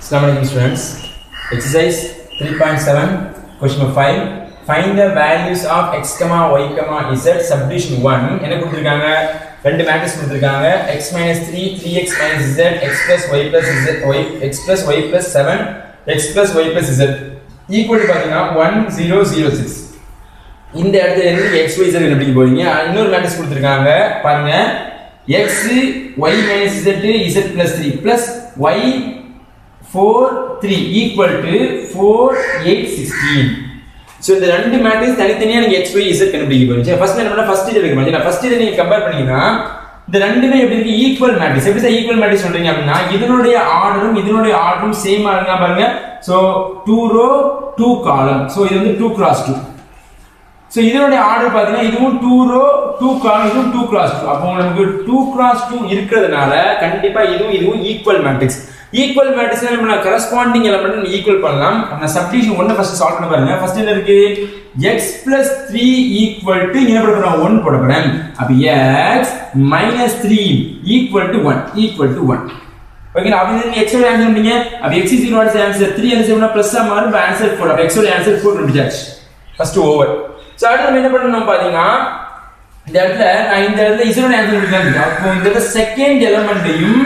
Assalamu alaikum students. Exercise 3.7 question number 5. Find the values of x, y, z subdivision 1 என்ன கொடுத்திருக்காங்க ரெண்டு matrix கொடுத்திருக்காங்க x minus 3 3x minus z x plus y plus z y x plus y plus 7 x plus y plus z equal to பாத்தீங்கன்னா 1 0 0 6 இந்த இடத்துல இருந்து x y z கண்டுபிடிக்க போறீங்க இன்னொரு மேட்ரிக்ஸ் கொடுத்திருக்காங்க பாருங்க x y minus z z plus 3 plus y 4 3 equal to 4 8 16 so இந்த ரெண்டு மேட்ரிக்ஸ் தனித்தனியா நீங்க x y z கண்டுபிடிக்க போறீங்க ஃபர்ஸ்ட் என்ன பண்ணா ஃபர்ஸ்ட் இதை வைக்க மாட்டீங்க ஃபர்ஸ்ட் இதை நீங்க கம்பேர் பண்ணீங்கன்னா இந்த ரெண்டுமே எப்படி இருக்கு ஈக்குவல் மேட்ரிக்ஸ் எப்படி சார் ஈக்குவல் மேட்ரிக்ஸ் சொல்றீங்க அப்படின்னா இதனுடைய ஆர்டரும் இதனுடைய ஆர்டரும் சேமா இருக்கா பாருங்க so two row two column so இது வந்து டூ கிராஸ் டூ ஸோ இதனுடைய ஆர்டர் பார்த்தீங்கன்னா இதுவும் டூ ரோ டூ காலம் இதுவும் டூ கிராஸ் டூ அப்போ நமக்கு டூ கிராஸ் டூ இருக்கிறதுனால கண்டிப்பா இதுவும் இதுவும் ஈக்குவல் மேட்ரிக்ஸ் ஈக்குவல் மேட்ரிக்ஸ் நம்ம கரஸ்பாண்டிங் எலமெண்ட் ஈக்குவல் பண்ணலாம் நம்ம சப்டிஷன் ஒன்னு ஃபர்ஸ்ட் சால்வ் பண்ண பாருங்க ஃபர்ஸ்ட் என்ன இருக்கு x plus 3 equal to என்ன போட போறோம் 1 போட போறேன் அப்ப x minus 3 equal to 1 equal to 1 ஓகேங்களா அப்படி நீங்க x ஓட ஆன்சர் பண்ணீங்க அப்ப x is equal to answer 3 என்ன செய்யணும் பிளஸ் ஆ மாறும் அப்ப ஆன்சர் 4 அப்ப x ஓட ஆன்சர் 4 கண்டுபிடிச்சாச்சு ஃபர்ஸ்ட் ஓவர் சோ அடுத்து நம்ம என்ன பண்ணணும் பாத்தீங்கன்னா இந்த இடத்துல நான் இந்த இடத்துல z ஓட ஆன்சர் கண்டுபிடிக்கலாம் அப்போ இந்த இடத்துல செகண்ட் எலிமெண்ட்டையும்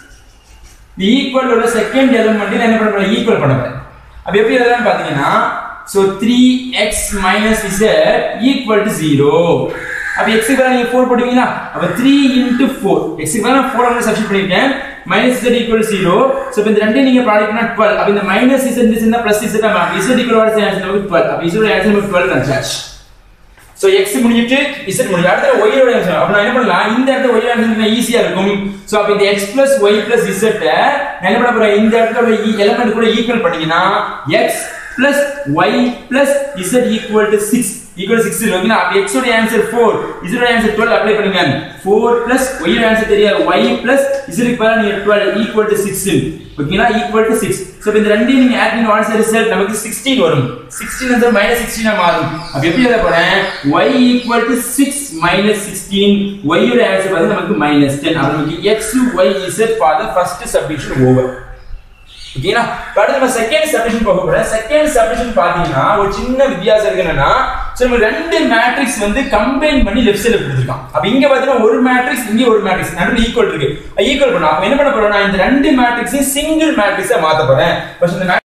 ஈக்குவல் உள்ள செகண்ட் எலிமெண்ட் என்ன பண்ண போறேன் ஈக்குவல் பண்ண போறேன் அப்ப எப்படி எழுதலாம் பாத்தீங்கன்னா so 3x minus z equal to 0 அப்ப x க்கு பதிலா நீங்க 4 போடுவீங்களா அப்ப 3 into 4 x க்கு பதிலா 4 வந்து சப்ஸ்டிட் பண்ணிருக்கேன் minus z equal to 0 so இப்ப இந்த ரெண்டையும் நீங்க ப்ராடக்ட் பண்ணா 12 அப்ப இந்த minus z இந்த இருந்தா plus z ஆமா z equal to ஆன்சர் நமக்கு 12 அப்ப z ஓட ஆன்சர் நமக்கு 12 கிடைச்சாச்சு சோ x முடிஞ்சிட்டு z முடிஞ்சு அடுத்து y ஓட ஆன்சர் அப்ப நான் என்ன பண்ணலாம் இந்த இடத்துல y ஓட ஆன்சர் ஈஸியா இருக்கும் சோ அப்ப இந்த x plus y plus z நான் என்ன பண்ண போறேன் இந்த இடத்துல உள்ள எலிமெண்ட் கூட ஈக்குவல் பண்ணீங்கன்னா x plus y plus z equal to 6 equal to 6 ஓகேனா அப்ப x ஓட ஆன்சர் 4 z ஓட ஆன்சர் 12 அப்ளை பண்ணுங்க 4 plus y ஓட ஆன்சர் தெரியாது y plus z க்கு பதிலா நீங்க 12 equal to 6 ஓகேங்களா equal to 6 சோ இந்த ரெண்டையும் நீங்க ஆட் பண்ணி வாட்ஸ் ரிசல்ட் நமக்கு 16 வரும் 16 வந்து மைனஸ் 16 ஆ மாறும் அப்ப எப்படி எழுத போறேன் y equal to 6 minus 16 y ஓட ஆன்சர் வந்து நமக்கு minus 10 அப்ப நமக்கு x y z for the first subdivision over ஓகேங்களா அடுத்து நம்ம செகண்ட் சப்டிஷன் பார்க்க போறோம் செகண்ட் சப்டிஷன் பாத்தீங்கன்னா ஒரு சின்ன வித்தியாசம் இருக்கு என்னன்னா சோ நம்ம ரெண்டு மேட்ரிக்ஸ் வந்து கம்பைன் பண்ணி லெஃப்ட் சைடுல கொடுத்துருக்கான் அப்ப இங்க பாத்தீங்கன்னா ஒரு மேட்ரிக்ஸ் இங்க ஒரு மேட்ரிக்ஸ் நடுவுல ஈக்குவல் இருக்கு ஈக்குவல் பண்ணா அப்ப என்ன பண்ண போறோம் நான் இந்த ரெண்டு மேட்ரிக்ஸையும் சிங்கிள் மேட்ரிக்ஸா மாத்த போறேன் ஃபர்ஸ்ட் இந்த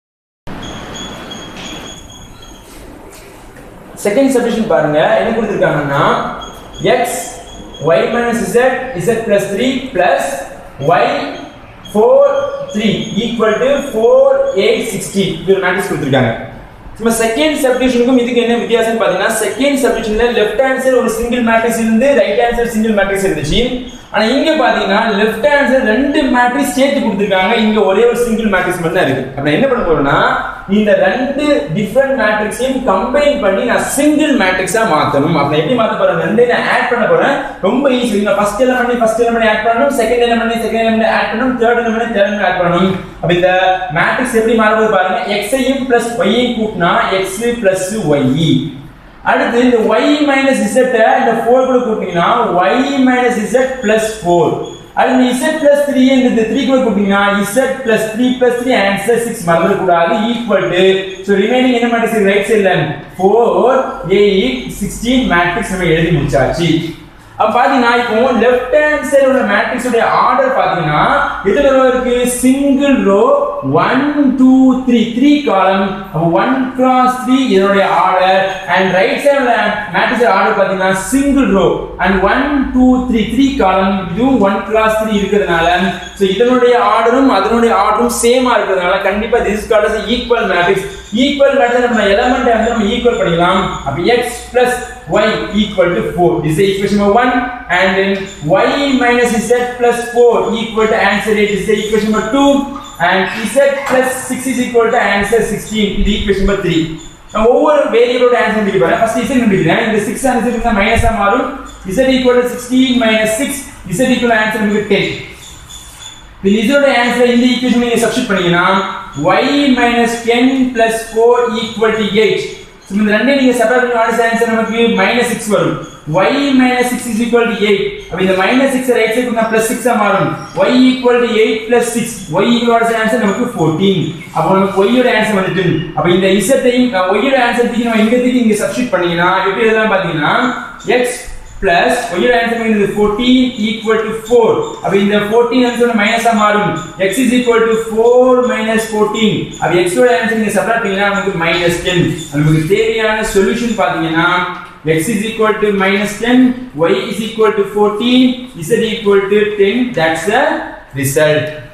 செகண்ட் சப்டிஷன் பாருங்க என்ன கொடுத்துருக்காங்கன்னா x y minus z z plus 3 plus y 4 3 equal to 4 8 16 இது ஒரு மேட்ரிக்ஸ் கொடுத்திருக்காங்க நம்ம செகண்ட் சப்டிஷனுக்கும் இதுக்கு என்ன வித்தியாசம் பாத்தீங்கன்னா செகண்ட் சப்டிஷன்ல லெஃப்ட் ஹேண்ட் சைடு ஒரு சிங்கிள் மேட்ரிக்ஸ் இருந்து right hand side single matrix இருந்துச்சு ஆனா இங்க பாத்தீங்கன்னா லெஃப்ட் ஹேண்ட் சைடு ரெண்டு மேட்ரிக்ஸ் சேர்த்து கொடுத்திருக்காங்க இங்க ஒரே ஒரு சிங்கிள் மேட்ரிக்ஸ் மட்டும் தான் இருக்கு அப்ப என்ன பண்ண போறோம்னா இந்த ரெண்டு டிஃபரண்ட் மேட்ரிக்ஸையும் கம்பைன் பண்ணி நான் சிங்கிள் மேட்ரிக்ஸா மாத்தணும் அப்ப எப்படி மாத்த போறேன் ரெண்டு நான் ஆட் பண்ண போறேன் ரொம்ப ஈஸி நான் first element first element add பண்ணணும் second element second element add பண்ணணும் third element third element add பண்ணணும் அப்ப இந்த மேட்ரிக்ஸ் எப்படி மாறுது பாருங்க x ஐயும் பிளஸ் y ஐயும் கூட்டினா x பிளஸ் y அடுத்து இந்த y மைனஸ் z இந்த 4 கூட கூட்டினீங்கன்னா y மைனஸ் z பிளஸ் 4 அடுத்து z பிளஸ் 3 இந்த 3 கூட கூட்டினீங்கன்னா z பிளஸ் 3 பிளஸ் 3 ஆன்சர் 6 மறந்துட கூடாது ஈக்குவல் டு சோ ரிமைனிங் என்ன மேட்ரிக்ஸ் ரைட் சைடுல 4 8 16 மேட்ரிக்ஸ் நம்ம எழுதி முடிச்சாச்சு அப்ப பாத்தீங்கன்னா இப்போ லெஃப்ட் ஹேண்ட் சைடு உள்ள மேட்ரிக்ஸ் உடைய ஆர்டர் பாத்தீங்கன்னா எத்தனை ரோ இருக்கு சிங்கிள் ரோ 1 2 3 3 காலம் அப்ப 1 கிராஸ் 3 இதனுடைய ஆர்டர் அண்ட் ரைட் சைடு உள்ள மேட்ரிக்ஸ் ஆர்டர் பாத்தீங்கன்னா சிங்கிள் ரோ அண்ட் 1 2 3 3 காலம் இதுவும் 1 கிராஸ் 3 இருக்கிறதுனால சோ இதனுடைய ஆர்டரும் அதனுடைய ஆர்டரும் சேமா இருக்கிறதுனால கண்டிப்பா this called as equal matrix equal matrix நம்ம எலிமெண்ட் வந்து நம்ம ஈக்குவல் பண்ணிக்கலாம் அப்ப x plus y equal to 4 this is equation number 1 and then y minus z plus 4 equal to answer 8 this is equation number 2 and z plus 6 is equal to answer 16 இது equation number 3 நான் ஒவ்வொரு வேரியபிளோட answer கண்டுபிடிப்பேன் first z கண்டுபிடிக்கிறேன் இந்த 6 answer இருந்தா மைனஸா மாறும் z equal to 16 minus 6 z equal to answer நமக்கு 10 இந்த இதோட ஆன்சர் இந்த ஈக்குவேஷன் நீங்க சப்ஸ்டிட் பண்ணீங்கன்னா y minus 10 plus 4 equal to 8 so இந்த ரெண்டையும் நீங்க செப்பரேட் பண்ணி ஆன்சர் ஆன்சர் நமக்கு மைனஸ் சிக்ஸ் வரும் y minus 6 is equal to 8 அப்ப இந்த minus 6 ரைட் சைடு கொண்டு plus 6 ஆ மாறும் y equal to 8 plus 6 y equal answer நமக்கு 14 அப்ப நமக்கு y யோட ஆன்சர் வந்துட்டு அப்ப இந்த z ஐயும் y யோட ஆன்சர் தூக்கி நம்ம இங்க தூக்கி இங்க சப்ஸ்டிட் பண்ணீங்கன்னா எப்படி எழுதலாம் பாத்தீங்கன்னா x plus y யோட ஆன்சர் வந்து 14 equal to 4 அப்ப இந்த 14 ஆன்சர் மைனஸ் ஆ மாறும் x is equal to 4 minus 14 அப்ப x யோட ஆன்சர் நீங்க சப்ட்ராக்ட் பண்ணீங்கன்னா நமக்கு minus 10 நமக்கு தேவையான சொல்யூஷன் பாத்தீங்கன்னா x is equal to minus 10 y is equal to 14 z equal to 10 that's the result